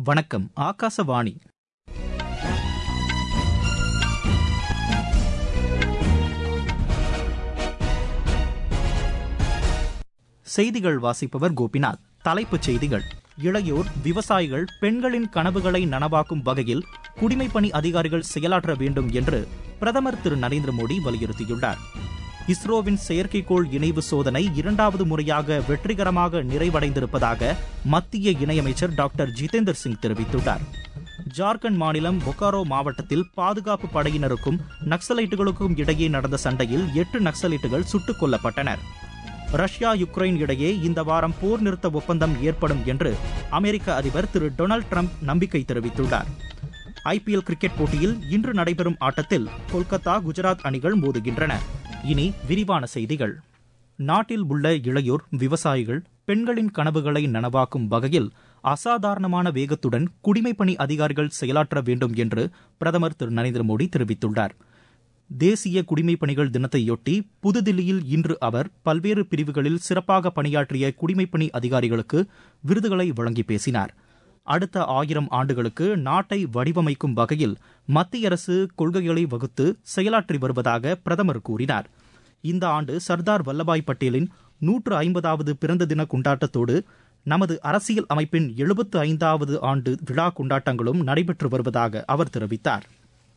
வணக்கம் ஆகாசவாணி செய்திகள் வாசிப்பவர் கோபிநாத் தலைப்புச் செய்திகள் இளையோர் விவசாயிகள் பெண்களின் கனவுகளை நனவாக்கும் வகையில் குடிமைப்பணி அதிகாரிகள் செயலாற்ற வேண்டும் என்று பிரதமர் திரு நரேந்திர மோடி வலியுறுத்தியுள்ளார் இஸ்ரோவின் செயற்கைக்கோள் இணைவு சோதனை இரண்டாவது முறையாக வெற்றிகரமாக நிறைவடைந்திருப்பதாக மத்திய இணையமைச்சர் டாக்டர் ஜிதேந்தர் சிங் தெரிவித்துள்ளார் ஜார்க்கண்ட் மாநிலம் பொக்காரோ மாவட்டத்தில் பாதுகாப்பு படையினருக்கும் நக்சலைட்டுகளுக்கும் இடையே நடந்த சண்டையில் எட்டு நக்சலைட்டுகள் சுட்டுக் கொல்லப்பட்டனர் ரஷ்யா யுக்ரைன் இடையே இந்த வாரம் போர் நிறுத்த ஒப்பந்தம் ஏற்படும் என்று அமெரிக்க அதிபர் திரு டொனால்டு ட்ரம்ப் நம்பிக்கை தெரிவித்துள்ளார் ஐபிஎல் கிரிக்கெட் போட்டியில் இன்று நடைபெறும் ஆட்டத்தில் கொல்கத்தா குஜராத் அணிகள் மோதுகின்றன இனி விரிவான செய்திகள் நாட்டில் உள்ள இளையோர் விவசாயிகள் பெண்களின் கனவுகளை நனவாக்கும் வகையில் அசாதாரணமான வேகத்துடன் குடிமைப்பணி அதிகாரிகள் செயலாற்ற வேண்டும் என்று பிரதமர் திரு நரேந்திர மோடி தெரிவித்துள்ளார் தேசிய குடிமைப்பணிகள் தினத்தையொட்டி புதுதில்லியில் இன்று அவர் பல்வேறு பிரிவுகளில் சிறப்பாக பணியாற்றிய குடிமைப்பணி அதிகாரிகளுக்கு விருதுகளை வழங்கி பேசினார் அடுத்த ஆயிரம் ஆண்டுகளுக்கு நாட்டை வடிவமைக்கும் வகையில் மத்திய அரசு கொள்கைகளை வகுத்து செயலாற்றி வருவதாக பிரதமர் கூறினார் இந்த ஆண்டு சர்தார் வல்லபாய் பட்டேலின் நூற்று ஐம்பதாவது பிறந்த தின கொண்டாட்டத்தோடு நமது அரசியல் அமைப்பின் எழுபத்து ஐந்தாவது ஆண்டு விழா கொண்டாட்டங்களும் நடைபெற்று வருவதாக அவர் தெரிவித்தார்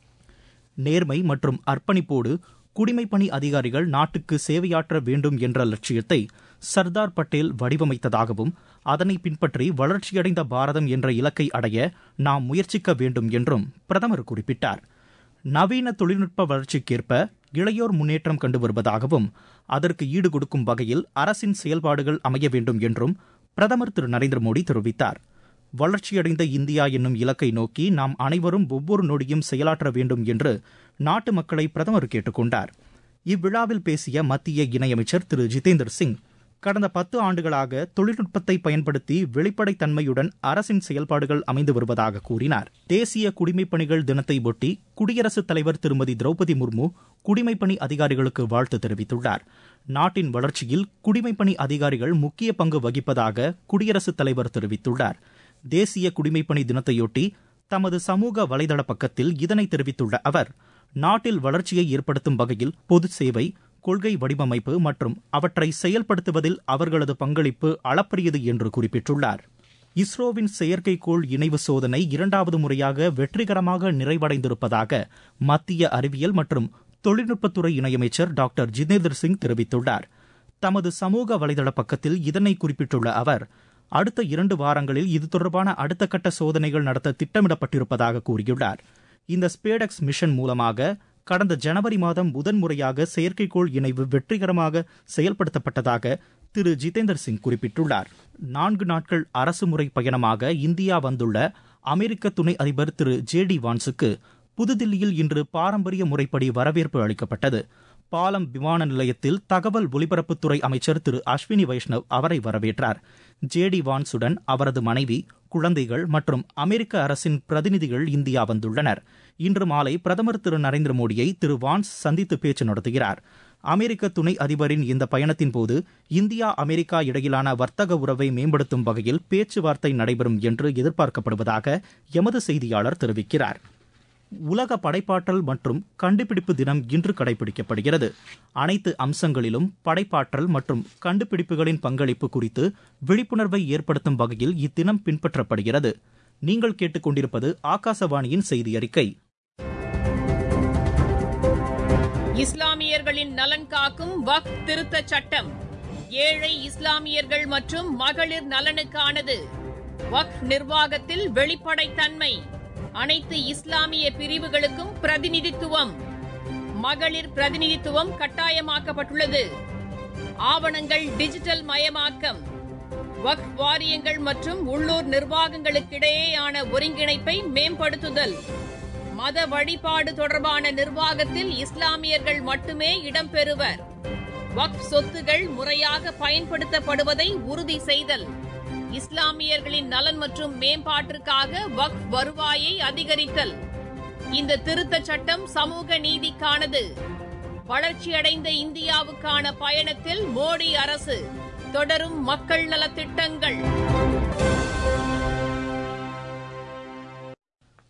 நேர்மை மற்றும் அர்ப்பணிப்போடு குடிமைப்பணி அதிகாரிகள் நாட்டுக்கு சேவையாற்ற வேண்டும் என்ற லட்சியத்தை சர்தார் பட்டேல் வடிவமைத்ததாகவும் அதனை பின்பற்றி வளர்ச்சியடைந்த பாரதம் என்ற இலக்கை அடைய நாம் முயற்சிக்க வேண்டும் என்றும் பிரதமர் குறிப்பிட்டார் நவீன தொழில்நுட்ப வளர்ச்சிக்கேற்ப இளையோர் முன்னேற்றம் கண்டு வருவதாகவும் அதற்கு ஈடு கொடுக்கும் வகையில் அரசின் செயல்பாடுகள் அமைய வேண்டும் என்றும் பிரதமர் திரு நரேந்திர மோடி தெரிவித்தார் வளர்ச்சியடைந்த இந்தியா என்னும் இலக்கை நோக்கி நாம் அனைவரும் ஒவ்வொரு நொடியும் செயலாற்ற வேண்டும் என்று நாட்டு மக்களை பிரதமர் கேட்டுக் கொண்டார் இவ்விழாவில் பேசிய மத்திய இணையமைச்சர் திரு ஜிதேந்தர் சிங் கடந்த பத்து ஆண்டுகளாக தொழில்நுட்பத்தை பயன்படுத்தி வெளிப்படைத்தன்மையுடன் அரசின் செயல்பாடுகள் அமைந்து வருவதாக கூறினார் தேசிய குடிமைப்பணிகள் தினத்தை ஒட்டி குடியரசுத் தலைவர் திருமதி திரௌபதி முர்மு குடிமைப்பணி அதிகாரிகளுக்கு வாழ்த்து தெரிவித்துள்ளார் நாட்டின் வளர்ச்சியில் குடிமைப்பணி அதிகாரிகள் முக்கிய பங்கு வகிப்பதாக குடியரசுத் தலைவர் தெரிவித்துள்ளார் தேசிய குடிமைப்பணி தினத்தையொட்டி தமது சமூக வலைதள பக்கத்தில் இதனை தெரிவித்துள்ள அவர் நாட்டில் வளர்ச்சியை ஏற்படுத்தும் வகையில் பொது சேவை கொள்கை வடிவமைப்பு மற்றும் அவற்றை செயல்படுத்துவதில் அவர்களது பங்களிப்பு அளப்பரியது என்று குறிப்பிட்டுள்ளார் இஸ்ரோவின் செயற்கைக்கோள் இணைவு சோதனை இரண்டாவது முறையாக வெற்றிகரமாக நிறைவடைந்திருப்பதாக மத்திய அறிவியல் மற்றும் தொழில்நுட்பத்துறை இணையமைச்சர் டாக்டர் ஜிதேந்தர் சிங் தெரிவித்துள்ளார் தமது சமூக வலைதள பக்கத்தில் இதனை குறிப்பிட்டுள்ள அவர் அடுத்த இரண்டு வாரங்களில் இது தொடர்பான அடுத்த கட்ட சோதனைகள் நடத்த திட்டமிடப்பட்டிருப்பதாக கூறியுள்ளார் இந்த ஸ்பேடெக்ஸ் மிஷன் மூலமாக கடந்த ஜனவரி மாதம் முதன்முறையாக செயற்கைக்கோள் இணைவு வெற்றிகரமாக செயல்படுத்தப்பட்டதாக திரு ஜிதேந்தர் சிங் குறிப்பிட்டுள்ளார் நான்கு நாட்கள் அரசுமுறை பயணமாக இந்தியா வந்துள்ள அமெரிக்க துணை அதிபர் திரு ஜே டி வான்ஸுக்கு புதுதில்லியில் இன்று பாரம்பரிய முறைப்படி வரவேற்பு அளிக்கப்பட்டது பாலம் விமான நிலையத்தில் தகவல் ஒலிபரப்புத்துறை அமைச்சர் திரு அஸ்வினி வைஷ்ணவ் அவரை வரவேற்றார் ஜே டி வான்ஸுடன் அவரது மனைவி குழந்தைகள் மற்றும் அமெரிக்க அரசின் பிரதிநிதிகள் இந்தியா வந்துள்ளனர் இன்று மாலை பிரதமர் திரு நரேந்திர மோடியை திரு வான்ஸ் சந்தித்து பேச்சு நடத்துகிறார் அமெரிக்க துணை அதிபரின் இந்த பயணத்தின் போது இந்தியா அமெரிக்கா இடையிலான வர்த்தக உறவை மேம்படுத்தும் வகையில் பேச்சுவார்த்தை நடைபெறும் என்று எதிர்பார்க்கப்படுவதாக எமது செய்தியாளர் தெரிவிக்கிறார் உலக படைப்பாற்றல் மற்றும் கண்டுபிடிப்பு தினம் இன்று கடைபிடிக்கப்படுகிறது அனைத்து அம்சங்களிலும் படைப்பாற்றல் மற்றும் கண்டுபிடிப்புகளின் பங்களிப்பு குறித்து விழிப்புணர்வை ஏற்படுத்தும் வகையில் இத்தினம் பின்பற்றப்படுகிறது நீங்கள் கேட்டுக்கொண்டிருப்பது ஆகாசவாணியின் செய்தி அறிக்கை இஸ்லாமியர்களின் நலன் காக்கும் வக் திருத்த சட்டம் ஏழை இஸ்லாமியர்கள் மற்றும் மகளிர் நலனுக்கானது வக் நிர்வாகத்தில் வெளிப்படைத்தன்மை அனைத்து இஸ்லாமிய பிரிவுகளுக்கும் பிரதிநிதித்துவம் மகளிர் பிரதிநிதித்துவம் கட்டாயமாக்கப்பட்டுள்ளது ஆவணங்கள் டிஜிட்டல் மயமாக்கம் வக் வாரியங்கள் மற்றும் உள்ளூர் நிர்வாகங்களுக்கிடையேயான ஒருங்கிணைப்பை மேம்படுத்துதல் மத வழிபாடு தொடர்பான நிர்வாகத்தில் இஸ்லாமியர்கள் மட்டுமே இடம்பெறுவர் வக் சொத்துகள் முறையாக பயன்படுத்தப்படுவதை உறுதி செய்தல் இஸ்லாமியர்களின் நலன் மற்றும் மேம்பாட்டிற்காக வக் வருவாயை அதிகரித்தல் இந்த திருத்தச் சட்டம் சமூக நீதிக்கானது வளர்ச்சியடைந்த இந்தியாவுக்கான பயணத்தில் மோடி அரசு தொடரும் மக்கள் நலத்திட்டங்கள்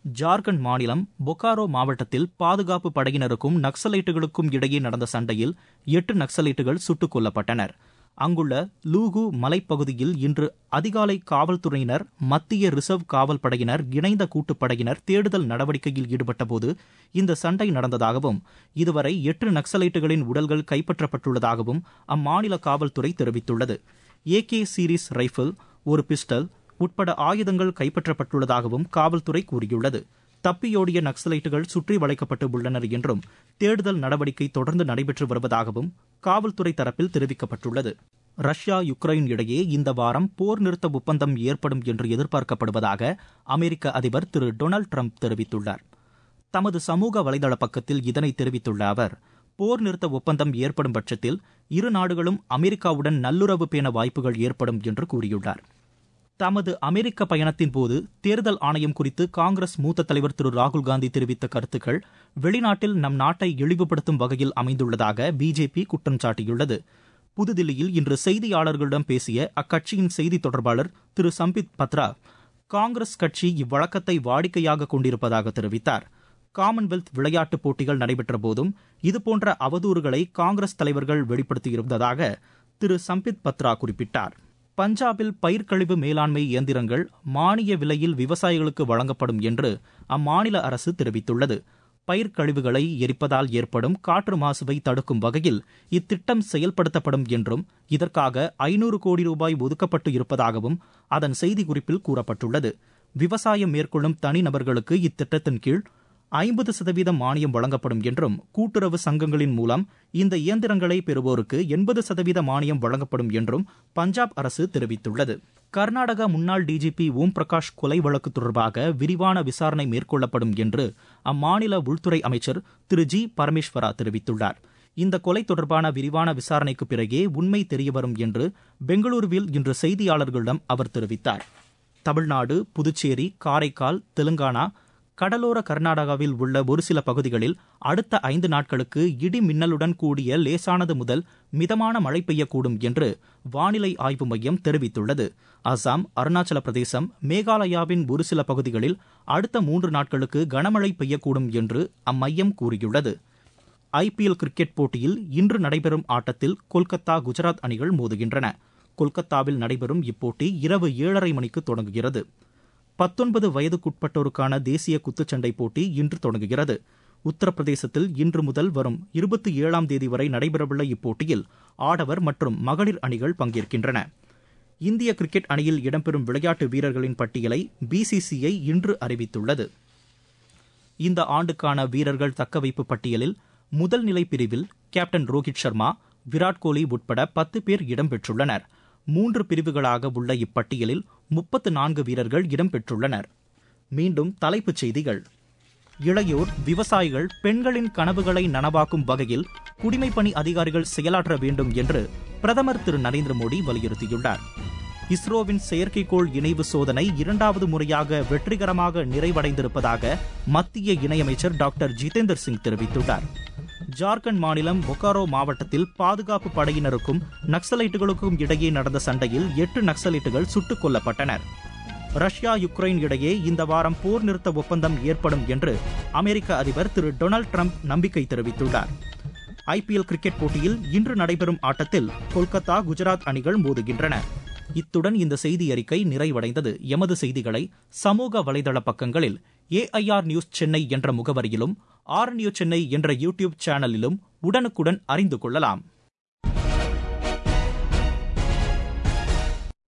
ஜார்க்கண்ட் மாநிலம் பொக்காரோ மாவட்டத்தில் பாதுகாப்பு படையினருக்கும் நக்சலைட்டுகளுக்கும் இடையே நடந்த சண்டையில் எட்டு நக்சலைட்டுகள் சுட்டுக் கொல்லப்பட்டனர் அங்குள்ள லூகு மலைப்பகுதியில் இன்று அதிகாலை காவல்துறையினர் மத்திய ரிசர்வ் காவல் படையினர் இணைந்த கூட்டுப்படையினர் தேடுதல் நடவடிக்கையில் ஈடுபட்டபோது இந்த சண்டை நடந்ததாகவும் இதுவரை எட்டு நக்சலைட்டுகளின் உடல்கள் கைப்பற்றப்பட்டுள்ளதாகவும் அம்மாநில காவல்துறை தெரிவித்துள்ளது ஏகே சீரீஸ் ரைபிள் ஒரு பிஸ்டல் உட்பட ஆயுதங்கள் கைப்பற்றப்பட்டுள்ளதாகவும் காவல்துறை கூறியுள்ளது தப்பியோடிய நக்சலைட்டுகள் சுற்றி வளைக்கப்பட்டு உள்ளனர் என்றும் தேடுதல் நடவடிக்கை தொடர்ந்து நடைபெற்று வருவதாகவும் காவல்துறை தரப்பில் தெரிவிக்கப்பட்டுள்ளது ரஷ்யா யுக்ரைன் இடையே இந்த வாரம் போர் நிறுத்த ஒப்பந்தம் ஏற்படும் என்று எதிர்பார்க்கப்படுவதாக அமெரிக்க அதிபர் திரு டொனால்டு ட்ரம்ப் தெரிவித்துள்ளார் தமது சமூக வலைதள பக்கத்தில் இதனை தெரிவித்துள்ள அவர் போர் நிறுத்த ஒப்பந்தம் ஏற்படும் பட்சத்தில் இரு நாடுகளும் அமெரிக்காவுடன் நல்லுறவு பேண வாய்ப்புகள் ஏற்படும் என்று கூறியுள்ளார் தமது அமெரிக்க பயணத்தின் போது தேர்தல் ஆணையம் குறித்து காங்கிரஸ் மூத்த தலைவர் திரு ராகுல்காந்தி தெரிவித்த கருத்துக்கள் வெளிநாட்டில் நம் நாட்டை இழிவுபடுத்தும் வகையில் அமைந்துள்ளதாக பிஜேபி குற்றம் சாட்டியுள்ளது புதுதில்லியில் இன்று செய்தியாளர்களிடம் பேசிய அக்கட்சியின் செய்தி தொடர்பாளர் திரு சம்பித் பத்ரா காங்கிரஸ் கட்சி இவ்வழக்கத்தை வாடிக்கையாக கொண்டிருப்பதாக தெரிவித்தார் காமன்வெல்த் விளையாட்டுப் போட்டிகள் நடைபெற்ற போதும் இதுபோன்ற அவதூறுகளை காங்கிரஸ் தலைவர்கள் வெளிப்படுத்தியிருந்ததாக திரு சம்பித் பத்ரா குறிப்பிட்டார் பஞ்சாபில் பயிர்க்கழிவு மேலாண்மை இயந்திரங்கள் மானிய விலையில் விவசாயிகளுக்கு வழங்கப்படும் என்று அம்மாநில அரசு தெரிவித்துள்ளது பயிர்க்கழிவுகளை எரிப்பதால் ஏற்படும் காற்று மாசுவை தடுக்கும் வகையில் இத்திட்டம் செயல்படுத்தப்படும் என்றும் இதற்காக ஐநூறு கோடி ரூபாய் ஒதுக்கப்பட்டு இருப்பதாகவும் அதன் செய்திக்குறிப்பில் கூறப்பட்டுள்ளது விவசாயம் மேற்கொள்ளும் தனிநபர்களுக்கு இத்திட்டத்தின் கீழ் ஐம்பது சதவீதம் மானியம் வழங்கப்படும் என்றும் கூட்டுறவு சங்கங்களின் மூலம் இந்த இயந்திரங்களை பெறுவோருக்கு எண்பது சதவீத மானியம் வழங்கப்படும் என்றும் பஞ்சாப் அரசு தெரிவித்துள்ளது கர்நாடக முன்னாள் டிஜிபி ஓம் பிரகாஷ் கொலை வழக்கு தொடர்பாக விரிவான விசாரணை மேற்கொள்ளப்படும் என்று அம்மாநில உள்துறை அமைச்சர் திரு ஜி பரமேஸ்வரா தெரிவித்துள்ளார் இந்த கொலை தொடர்பான விரிவான விசாரணைக்கு பிறகே உண்மை தெரியவரும் என்று பெங்களூருவில் இன்று செய்தியாளர்களிடம் அவர் தெரிவித்தார் தமிழ்நாடு புதுச்சேரி காரைக்கால் தெலுங்கானா கடலோர கர்நாடகாவில் உள்ள ஒரு சில பகுதிகளில் அடுத்த ஐந்து நாட்களுக்கு இடி மின்னலுடன் கூடிய லேசானது முதல் மிதமான மழை பெய்யக்கூடும் என்று வானிலை ஆய்வு மையம் தெரிவித்துள்ளது அசாம் அருணாச்சல பிரதேசம் மேகாலயாவின் ஒரு சில பகுதிகளில் அடுத்த மூன்று நாட்களுக்கு கனமழை பெய்யக்கூடும் என்று அம்மையம் கூறியுள்ளது ஐபிஎல் கிரிக்கெட் போட்டியில் இன்று நடைபெறும் ஆட்டத்தில் கொல்கத்தா குஜராத் அணிகள் மோதுகின்றன கொல்கத்தாவில் நடைபெறும் இப்போட்டி இரவு ஏழரை மணிக்கு தொடங்குகிறது பத்தொன்பது வயதுக்குட்பட்டோருக்கான தேசிய குத்துச்சண்டை போட்டி இன்று தொடங்குகிறது உத்தரப்பிரதேசத்தில் இன்று முதல் வரும் இருபத்தி ஏழாம் தேதி வரை நடைபெறவுள்ள இப்போட்டியில் ஆடவர் மற்றும் மகளிர் அணிகள் பங்கேற்கின்றன இந்திய கிரிக்கெட் அணியில் இடம்பெறும் விளையாட்டு வீரர்களின் பட்டியலை பிசிசிஐ இன்று அறிவித்துள்ளது இந்த ஆண்டுக்கான வீரர்கள் தக்கவைப்பு பட்டியலில் முதல் நிலை பிரிவில் கேப்டன் ரோஹித் சர்மா விராட் கோலி உட்பட பத்து பேர் இடம்பெற்றுள்ளனர் மூன்று பிரிவுகளாக உள்ள இப்பட்டியலில் முப்பத்து நான்கு வீரர்கள் இடம்பெற்றுள்ளனர் மீண்டும் தலைப்புச் செய்திகள் இளையோர் விவசாயிகள் பெண்களின் கனவுகளை நனவாக்கும் வகையில் குடிமைப்பணி அதிகாரிகள் செயலாற்ற வேண்டும் என்று பிரதமர் திரு நரேந்திர மோடி வலியுறுத்தியுள்ளார் இஸ்ரோவின் செயற்கைக்கோள் இணைவு சோதனை இரண்டாவது முறையாக வெற்றிகரமாக நிறைவடைந்திருப்பதாக மத்திய இணையமைச்சர் டாக்டர் ஜிதேந்தர் சிங் தெரிவித்துள்ளார் ஜார்க்கண்ட் மாநிலம் பொக்காரோ மாவட்டத்தில் பாதுகாப்பு படையினருக்கும் நக்சலைட்டுகளுக்கும் இடையே நடந்த சண்டையில் எட்டு நக்சலைட்டுகள் சுட்டுக் கொல்லப்பட்டனர் ரஷ்யா யுக்ரைன் இடையே இந்த வாரம் போர் நிறுத்த ஒப்பந்தம் ஏற்படும் என்று அமெரிக்க அதிபர் திரு டொனால்டு ட்ரம்ப் நம்பிக்கை தெரிவித்துள்ளார் ஐபிஎல் கிரிக்கெட் போட்டியில் இன்று நடைபெறும் ஆட்டத்தில் கொல்கத்தா குஜராத் அணிகள் மோதுகின்றன இத்துடன் இந்த செய்தி அறிக்கை நிறைவடைந்தது எமது செய்திகளை சமூக வலைதள பக்கங்களில் ஏஐஆர் நியூஸ் சென்னை என்ற முகவரியிலும் ஆர் நியூஸ் சென்னை என்ற யூடியூப் சேனலிலும் உடனுக்குடன் அறிந்து கொள்ளலாம்